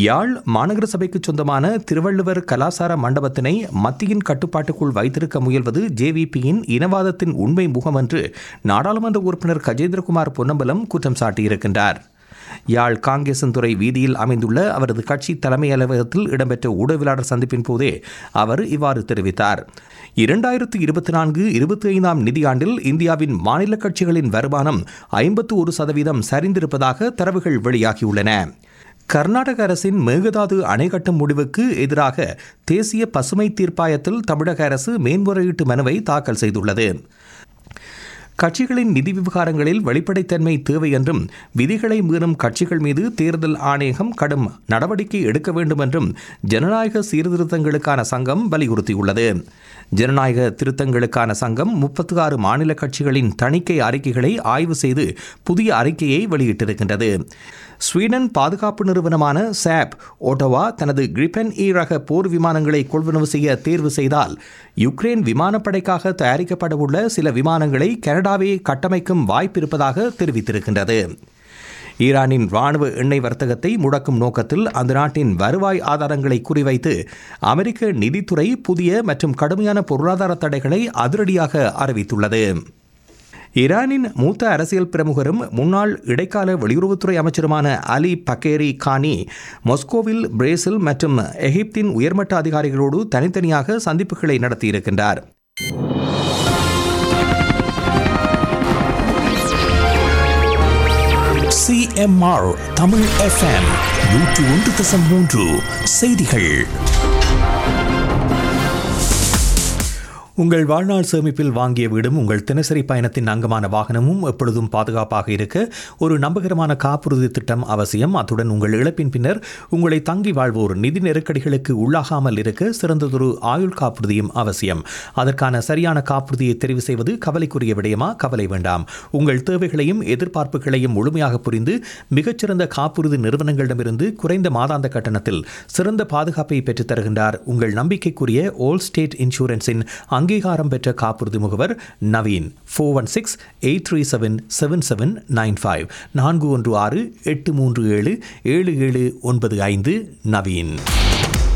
யாழ் மாநகர சபைக்கு சொந்தமான திருவள்ளுவர் கலாசார மண்டபத்தினை மத்தியின் கட்டுப்பாட்டுக்குள் வைத்திருக்க முயல்வது ஜேவிபியின் இனவாதத்தின் உண்மை முகம் என்று நாடாளுமன்ற உறுப்பினர் கஜேந்திரகுமார் பொன்னம்பலம் குற்றம் சாட்டியிருக்கின்றார் யாழ் காங்கேசன்துறை வீதியில் அமைந்துள்ள அவரது கட்சி தலைமை அலுவலகத்தில் இடம்பெற்ற ஊடகவியலாளர் சந்திப்பின் போதே அவர் இவ்வாறு தெரிவித்தார் இரண்டாயிரத்து இருபத்தி நான்கு இருபத்தி ஐந்தாம் நிதியாண்டில் இந்தியாவின் மாநில கட்சிகளின் வருமானம் ஐம்பத்து ஒரு சதவீதம் சரிந்திருப்பதாக தரவுகள் வெளியாகியுள்ளன கர்நாடக அரசின் மேகதாது அணை கட்டும் முடிவுக்கு எதிராக தேசிய பசுமை தீர்ப்பாயத்தில் தமிழக அரசு மேன்முறையீட்டு மனுவை தாக்கல் செய்துள்ளது கட்சிகளின் நிதி விவகாரங்களில் வெளிப்படைத்தன்மை தேவை என்றும் விதிகளை மீறும் கட்சிகள் மீது தேர்தல் ஆணையகம் கடும் நடவடிக்கை எடுக்க வேண்டும் என்றும் ஜனநாயக சீர்திருத்தங்களுக்கான சங்கம் வலியுறுத்தியுள்ளது ஜனநாயக திருத்தங்களுக்கான சங்கம் முப்பத்தி ஆறு மாநில கட்சிகளின் தணிக்கை அறிக்கைகளை ஆய்வு செய்து புதிய அறிக்கையை வெளியிட்டிருக்கின்றது ஸ்வீடன் பாதுகாப்பு நிறுவனமான சாப் ஓட்டோவா தனது கிரிபன் இ ரக போர் விமானங்களை கொள்வனவு செய்ய தேர்வு செய்தால் யுக்ரைன் விமானப்படைக்காக தயாரிக்கப்படவுள்ள சில விமானங்களை கனடாவே கட்டமைக்கும் வாய்ப்பிருப்பதாக தெரிவித்திருக்கின்றது ஈரானின் ராணுவ எண்ணெய் வர்த்தகத்தை முடக்கும் நோக்கத்தில் அந்த நாட்டின் வருவாய் ஆதாரங்களை குறிவைத்து அமெரிக்க நிதித்துறை புதிய மற்றும் கடுமையான பொருளாதார தடைகளை அதிரடியாக அறிவித்துள்ளது ஈரானின் மூத்த அரசியல் பிரமுகரும் முன்னாள் இடைக்கால வெளியுறவுத்துறை அமைச்சருமான அலி பக்கேரி கானி மொஸ்கோவில் பிரேசில் மற்றும் எகிப்தின் உயர்மட்ட அதிகாரிகளோடு தனித்தனியாக சந்திப்புகளை நடத்தியிருக்கின்றார் சிஎம்ஆர் தமிழ் எஃப்எம் நூற்று ஒன்று தசம் மூன்று செய்திகள் உங்கள் வாழ்நாள் சேமிப்பில் வாங்கிய வீடும் உங்கள் தினசரி பயணத்தின் அங்கமான வாகனமும் எப்பொழுதும் பாதுகாப்பாக இருக்க ஒரு நம்பகரமான காப்புறுதி திட்டம் அவசியம் அத்துடன் உங்கள் இழப்பின் பின்னர் உங்களை தங்கி வாழ்வோர் நிதி நெருக்கடிகளுக்கு உள்ளாகாமல் இருக்க சிறந்ததொரு ஆயுள் காப்புறுதியும் அவசியம் அதற்கான சரியான காப்புறுதியை தெரிவு செய்வது கவலைக்குரிய விடயமா கவலை வேண்டாம் உங்கள் தேவைகளையும் எதிர்பார்ப்புகளையும் முழுமையாக புரிந்து மிகச்சிறந்த காப்புறுதி நிறுவனங்களிடமிருந்து குறைந்த மாதாந்த கட்டணத்தில் சிறந்த பாதுகாப்பை பெற்றுத் தருகின்றார் உங்கள் நம்பிக்கைக்குரிய ஓல் ஸ்டேட் இன்சூரன்ஸின் அங்கீகாரம் பெற்ற காப்புறுதி முகவர் Naveen four one six eight three seven seven seven nine five நான்கு ஒன்று ஆறு எட்டு மூன்று ஏழு ஏழு ஏழு ஒன்பது ஐந்து நவீன்